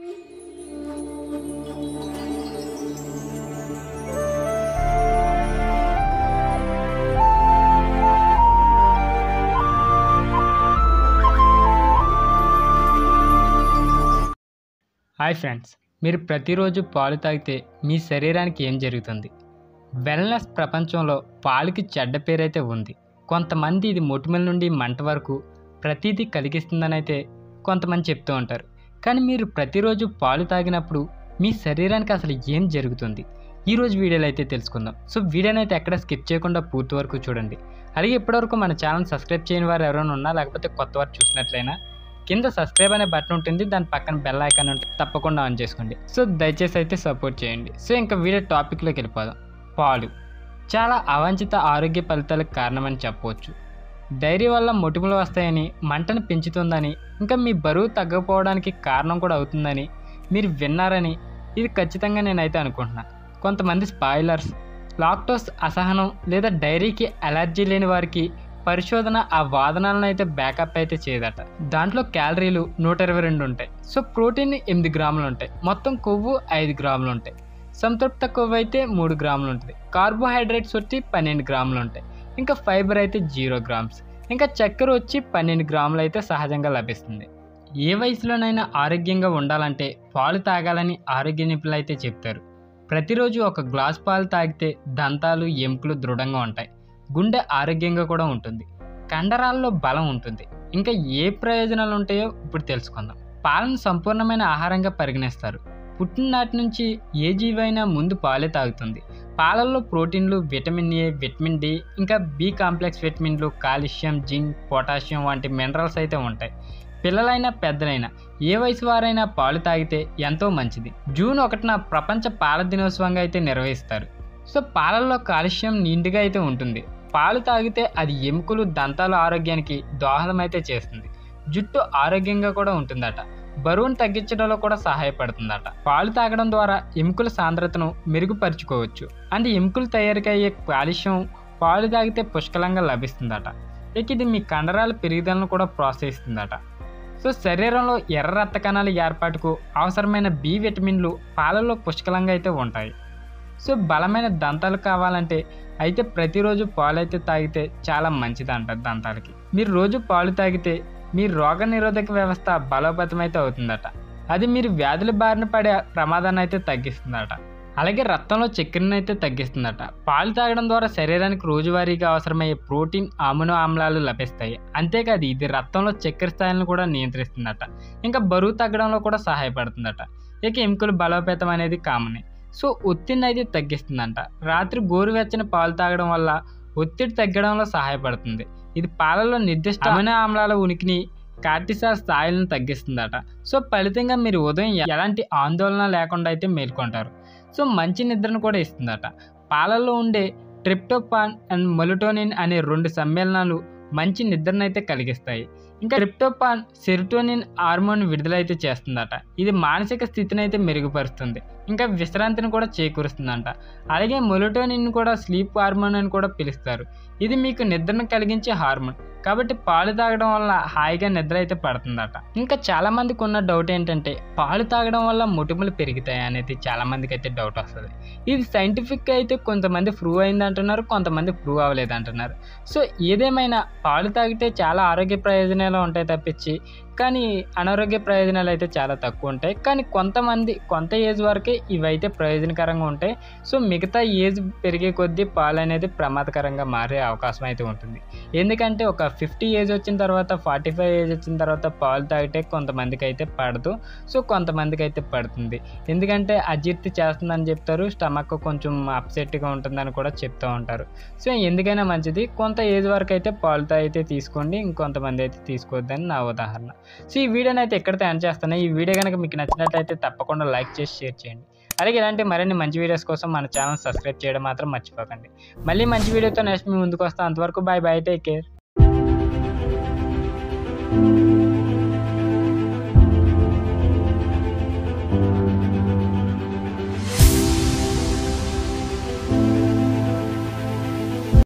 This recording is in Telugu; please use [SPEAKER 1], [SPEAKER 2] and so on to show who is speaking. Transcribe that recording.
[SPEAKER 1] హాయ్ ఫ్రెండ్స్ మీరు ప్రతిరోజు పాలు తాగితే మీ శరీరానికి ఏం జరుగుతుంది వెల్నెస్ ప్రపంచంలో పాలుకి చెడ్డ పేరైతే ఉంది కొంతమంది ఇది మొటిమల నుండి మంట వరకు ప్రతిదీ కలిగిస్తుందని అయితే కొంతమంది చెప్తూ ఉంటారు కానీ మీరు ప్రతిరోజు పాలు తాగినప్పుడు మీ శరీరానికి అసలు ఏం జరుగుతుంది ఈరోజు వీడియోలో అయితే తెలుసుకుందాం సో వీడియోని అయితే ఎక్కడ స్కిప్ చేయకుండా పూర్తి వరకు చూడండి అలాగే ఇప్పటివరకు మన ఛానల్ సబ్స్క్రైబ్ చేయని వారు ఎవరైనా ఉన్నా లేకపోతే కొత్త వారు చూసినట్లయినా కింద సబ్స్క్రైబ్ అనే బటన్ ఉంటుంది దాని పక్కన బెల్ ఐకాన్ ఉంటుంది తప్పకుండా ఆన్ చేసుకోండి సో దయచేసి అయితే సపోర్ట్ చేయండి సో ఇంకా వీడియో టాపిక్లోకి వెళ్ళిపోదాం పాలు చాలా అవాంఛిత ఆరోగ్య ఫలితాలకు కారణమని చెప్పవచ్చు డైరీ వల్ల మొటిమలు వస్తాయని మంటను పెంచుతుందని ఇంకా మీ బరువు తగ్గకపోవడానికి కారణం కూడా అవుతుందని మీరు విన్నారని ఇది ఖచ్చితంగా నేనైతే అనుకుంటున్నా కొంతమంది స్పాయిలర్స్ లాక్టోస్ అసహనం లేదా డైరీకి అలర్జీ లేని వారికి పరిశోధన ఆ వాదనలను అయితే బ్యాకప్ అయితే చేయదట దాంట్లో క్యాలరీలు నూట ఇరవై రెండు ఉంటాయి సో ప్రోటీన్ ఎనిమిది గ్రాములు ఉంటాయి మొత్తం కొవ్వు ఐదు గ్రాములు ఉంటాయి సంతృప్త కొవ్వు అయితే మూడు గ్రాములు ఉంటుంది కార్బోహైడ్రేట్స్ వచ్చి పన్నెండు గ్రాములు ఉంటాయి ఇంకా ఫైబర్ అయితే జీరో గ్రామ్స్ ఇంకా చక్కెర వచ్చి పన్నెండు గ్రాములు అయితే సహజంగా లభిస్తుంది ఏ వయసులోనైనా ఆరోగ్యంగా ఉండాలంటే పాలు తాగాలని ఆరోగ్య నిపుణులు అయితే చెప్తారు ప్రతిరోజు ఒక గ్లాస్ పాలు తాగితే దంతాలు ఎముకలు దృఢంగా ఉంటాయి గుండె ఆరోగ్యంగా కూడా ఉంటుంది కండరాల్లో బలం ఉంటుంది ఇంకా ఏ ప్రయోజనాలు ఉంటాయో ఇప్పుడు తెలుసుకుందాం పాలను సంపూర్ణమైన ఆహారంగా పరిగణిస్తారు పుట్టిననాటి నుంచి ఏ జీవైనా ముందు పాలే తాగుతుంది పాలల్లో ప్రోటీన్లు విటమిన్ ఏ విటమిన్ డి ఇంకా బి కాంప్లెక్స్ విటమిన్లు కాల్షియం జింక్ పొటాషియం వంటి మినరల్స్ అయితే ఉంటాయి పిల్లలైనా పెద్దలైనా ఏ వయసు వారైనా పాలు తాగితే ఎంతో మంచిది జూన్ ఒకటిన ప్రపంచ పాల దినోత్సవంగా అయితే నిర్వహిస్తారు సో పాలల్లో కాల్షియం నిండుగా అయితే ఉంటుంది పాలు తాగితే అది ఎముకలు దంతాల ఆరోగ్యానికి దోహదం అయితే చేస్తుంది జుట్టు ఆరోగ్యంగా కూడా ఉంటుందట బరువును తగ్గించడంలో కూడా సహాయపడుతుందట పాలు తాగడం ద్వారా ఎముకల సాంద్రతను మెరుగుపరుచుకోవచ్చు అంటే ఎముకలు తయారీకి అయ్యే కాల్షియం పాలు తాగితే పుష్కలంగా లభిస్తుందట ఇక ఇది మీ కండరాల పెరుగుదలను కూడా ప్రోత్సహిస్తుందట సో శరీరంలో ఎర్ర రక్త కణాల ఏర్పాటుకు అవసరమైన బి విటమిన్లు పాలలో పుష్కలంగా అయితే ఉంటాయి సో బలమైన దంతాలు కావాలంటే అయితే ప్రతిరోజు పాలు అయితే తాగితే చాలా మంచిది అంటారు దంతాలకి మీరు రోజు పాలు తాగితే మీ రోగ నిరోధక వ్యవస్థ బలోపేతం అయితే అవుతుందట అది మీరు వ్యాధుల బారిన పడే ప్రమాదాన్ని అయితే తగ్గిస్తుందట అలాగే రక్తంలో చక్కెరను అయితే తగ్గిస్తుందట పాలు తాగడం ద్వారా శరీరానికి రోజువారీగా అవసరమయ్యే ప్రోటీన్ అమినో ఆమ్లాలు లభిస్తాయి అంతేకాదు ఇది రక్తంలో చక్కెర స్థాయిలను కూడా నియంత్రిస్తుందట ఇంకా బరువు తగ్గడంలో కూడా సహాయపడుతుందట ఇక ఎముకలు బలోపేతం అనేది కామనే సో ఒత్తిడిని అయితే తగ్గిస్తుందంట రాత్రి గోరువెచ్చని పాలు తాగడం వల్ల ఒత్తిడి తగ్గడంలో సహాయపడుతుంది ఇది పాలలో నిర్దిష్ట అమినో ఆమ్లాల ఉనికిని కార్టిసాల్ స్థాయిలను తగ్గిస్తుందట సో ఫలితంగా మీరు ఉదయం ఎలాంటి ఆందోళన లేకుండా అయితే మేల్కొంటారు సో మంచి నిద్రను కూడా ఇస్తుందట పాలల్లో ఉండే ట్రిప్టోపాన్ అండ్ మొలిటోనిన్ అనే రెండు సమ్మేళనాలు మంచి నిద్రనైతే కలిగిస్తాయి ఇంకా ట్రిప్టోపాన్ సెరిటోనిన్ హార్మోన్ విడుదలైతే చేస్తుందట ఇది మానసిక స్థితిని అయితే మెరుగుపరుస్తుంది ఇంకా విశ్రాంతిని కూడా చేకూరుస్తుందంట అలాగే మొలిటోనిన్ కూడా స్లీప్ హార్మోన్ అని కూడా పిలుస్తారు ఇది మీకు నిద్రను కలిగించే హార్మోన్ కాబట్టి పాలు తాగడం వల్ల హాయిగా నిద్ర అయితే పడుతుందట ఇంకా చాలా మందికి ఉన్న డౌట్ ఏంటంటే పాలు తాగడం వల్ల ముటిములు పెరుగుతాయి అనేది చాలా మందికి అయితే డౌట్ వస్తుంది ఇది సైంటిఫిక్ అయితే కొంతమంది ప్రూవ్ అయింది అంటున్నారు కొంతమంది ప్రూవ్ అవ్వలేదు అంటున్నారు సో ఏదేమైనా పాలు తాగితే చాలా ఆరోగ్య ప్రయోజనాలు ఉంటాయి తప్పించి కానీ అనారోగ్య ప్రయోజనాలు అయితే చాలా తక్కువ ఉంటాయి కానీ కొంతమంది కొంత ఏజ్ వరకే ఇవైతే ప్రయోజనకరంగా ఉంటాయి సో మిగతా ఏజ్ పెరిగే కొద్దీ పాలు అనేది ప్రమాదకరంగా మారే అవకాశం అయితే ఉంటుంది ఎందుకంటే ఒక ఫిఫ్టీ ఏజ్ వచ్చిన తర్వాత ఫార్టీ ఫైవ్ ఏజ్ వచ్చిన తర్వాత పాలు తాగితే కొంతమందికి అయితే పడదు సో కొంతమందికి అయితే పడుతుంది ఎందుకంటే అజీర్తి చేస్తుందని చెప్తారు స్టమక్ కొంచెం అప్సెట్గా ఉంటుందని కూడా చెప్తూ ఉంటారు సో ఎందుకైనా మంచిది కొంత ఏజ్ వరకు అయితే పాలుతో అయితే తీసుకోండి ఇంకొంతమంది అయితే తీసుకోవద్దని నా ఉదాహరణ సో ఈ వీడియోని అయితే ఎక్కడితో ఎండ్ చేస్తాను ఈ వీడియో కనుక మీకు నచ్చినట్లయితే తప్పకుండా లైక్ చేసి షేర్ చేయండి అలాగే ఇలాంటి మరిన్ని మంచి వీడియోస్ కోసం మన ఛానల్ సబ్స్క్రైబ్ చేయడం మాత్రం మర్చిపోకండి మళ్ళీ మంచి వీడియోతో నెక్స్ట్ మీ ముందుకు వస్తాం అంతవరకు బాయ్ బాయ్ టేక్ కేర్